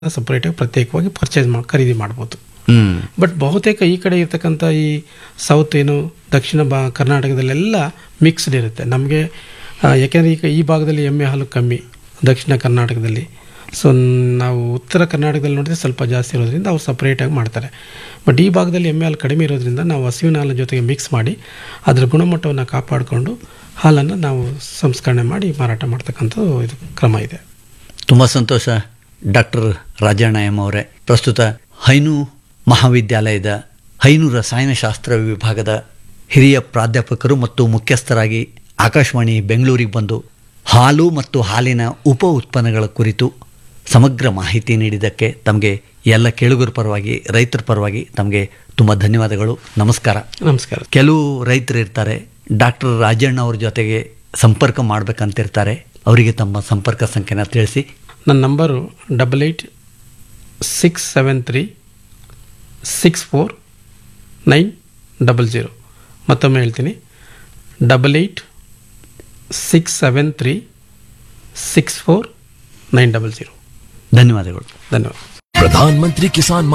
ಸಪ್ರೇಟಾಗಿ ಪ್ರತ್ಯೇಕವಾಗಿ ಪರ್ಚೇಸ್ ಮಾಡಿ ಖರೀದಿ ಮಾಡ್ಬೋದು ಹ್ಮ್ ಬಟ್ ಬಹುತೇಕ ಈ ಕಡೆ ಇರ್ತಕ್ಕಂಥ ಈ ಸೌತ್ ಏನು ದಕ್ಷಿಣ ಬಾ ಕರ್ನಾಟಕದಲ್ಲೆಲ್ಲ ಮಿಕ್ಸ್ಡ್ ಇರುತ್ತೆ ನಮಗೆ ಯಾಕೆಂದರೆ ಈಗ ಈ ಭಾಗದಲ್ಲಿ ಎಮ್ಮೆ ಹಾಲು ಕಮ್ಮಿ ದಕ್ಷಿಣ ಕರ್ನಾಟಕದಲ್ಲಿ ಸೊ ನಾವು ಉತ್ತರ ಕರ್ನಾಟಕದಲ್ಲಿ ನೋಡಿದ್ರೆ ಸ್ವಲ್ಪ ಜಾಸ್ತಿ ಇರೋದ್ರಿಂದ ಅವ್ರು ಸಪ್ರೇಟಾಗಿ ಮಾಡ್ತಾರೆ ಬಟ್ ಈ ಭಾಗದಲ್ಲಿ ಎಮ್ಮೆ ಹಾಲು ಕಡಿಮೆ ಇರೋದ್ರಿಂದ ನಾವು ಹಸುವಿನ ಹಾಲಿನ ಜೊತೆಗೆ ಮಿಕ್ಸ್ ಮಾಡಿ ಅದರ ಗುಣಮಟ್ಟವನ್ನು ಕಾಪಾಡಿಕೊಂಡು ಹಾಲನ್ನು ನಾವು ಸಂಸ್ಕರಣೆ ಮಾಡಿ ಮಾರಾಟ ಮಾಡ್ತಕ್ಕಂಥದ್ದು ಇದು ಕ್ರಮ ಇದೆ ತುಂಬ ಸಂತೋಷ ಡಾಕ್ಟರ್ ರಾಜಣ್ಣ ಎಂ ಅವರೇ ಪ್ರಸ್ತುತ ಹೈನು ಮಹಾವಿದ್ಯಾಲಯದ ಹೈನು ರಸಾಯನಶಾಸ್ತ್ರ ವಿಭಾಗದ ಹಿರಿಯ ಪ್ರಾಧ್ಯಾಪಕರು ಮತ್ತು ಮುಖ್ಯಸ್ಥರಾಗಿ ಆಕಾಶವಾಣಿ ಬೆಂಗಳೂರಿಗೆ ಬಂದು ಹಾಲು ಮತ್ತು ಹಾಲಿನ ಉಪ ಉತ್ಪನ್ನಗಳ ಕುರಿತು ಸಮಗ್ರ ಮಾಹಿತಿ ನೀಡಿದ್ದಕ್ಕೆ ತಮಗೆ ಎಲ್ಲ ಕೇಳುಗರ ಪರವಾಗಿ ರೈತರ ಪರವಾಗಿ ತಮಗೆ ತುಂಬ ಧನ್ಯವಾದಗಳು ನಮಸ್ಕಾರ ನಮಸ್ಕಾರ ಕೆಲವು ರೈತರು ಇರ್ತಾರೆ ಡಾಕ್ಟರ್ ರಾಜಣ್ಣ ಅವ್ರ ಜೊತೆಗೆ ಸಂಪರ್ಕ ಮಾಡ್ಬೇಕಂತಿರ್ತಾರೆ ಅವರಿಗೆ ತಮ್ಮ ಸಂಪರ್ಕ ಸಂಖ್ಯೆನ ತಿಳಿಸಿ ನನ್ನ number double eight six seven three six four nine double zero ಮತ್ತೊಮ್ಮೆ ಹೇಳ್ತೀನಿ double eight six seven three six four nine double zero ಧನ್ಯವಾದಗಳು ಧನ್ಯವಾದ प्रधानमंत्री किसान